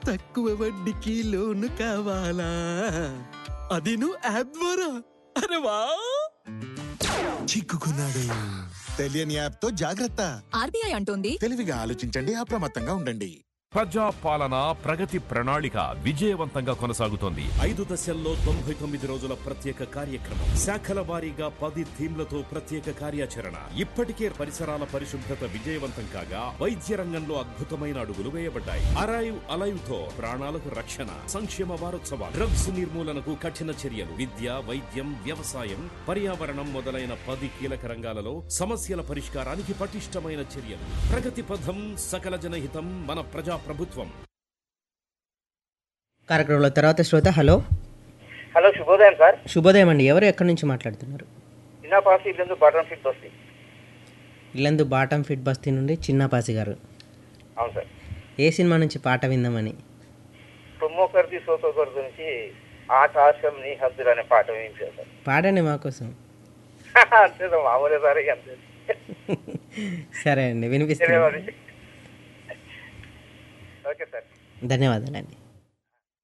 తక్కువ వడ్డీకి లోను కావాలా అది నువ్వు యాప్ ద్వారా అరే వా చిక్కుకున్నాడు తెలియని యాప్ తో జాగ్రత్త ఆర్బీఐ అంటోంది తెలివిగా ఆలోచించండి అప్రమత్తంగా ఉండండి ప్రజా పాలన ప్రగతి ప్రణాళిక విజయవంతంగా కొనసాగుతోంది ఐదు దశల్లో తొంభై తొమ్మిది రోజుల ప్రత్యేక కార్యక్రమం శాఖల వారీగా పది థీమ్లతో ప్రత్యేక కార్యాచరణ ఇప్పటికే పరిసరాల పరిశుభ్రత విజయవంతం కాగా వైద్య రంగంలో అద్భుతమైన అడుగులు వేయబడ్డాయి అరైవ్ అలైవ్ తో ప్రాణాలకు రక్షణ సంక్షేమ వారోత్సవాలు డ్రగ్స్ నిర్మూలనకు కఠిన చర్యలు విద్య వైద్యం వ్యవసాయం పర్యావరణం మొదలైన పది కీలక రంగాలలో సమస్యల పరిష్కారానికి పటిష్టమైన చర్యలు ప్రగతి పథం సకల జనహితం మన ప్రజా ప్రభుత్వం కార్యక్రమంలో తర్వాత శ్రోత హలో హలో శుభోదయం సార్ శుభోదయం అండి ఎవరు ఎక్కడి నుంచి మాట్లాడుతున్నారు చిన్న పాసి ఇల్లు బటన్ ఫిట్ వస్తాయి ఇల్లందు బాటం ఫిట్ బస్తీ నుండి చిన్నపాసి గారు అవును సార్ ఏ సినిమా నుంచి పాట విందామని తుమ్మోకర్ది సోసోకర్ నుంచి ఆకాశం నీ హద్దులు అనే పాట వేయించారు సార్ పాడండి మాకోసం అంతే సార్ మామూలే సార్ ఇక అంతే సరే అండి వినిపిస్తుంది ఓకే సార్ ధన్యవాదాలండి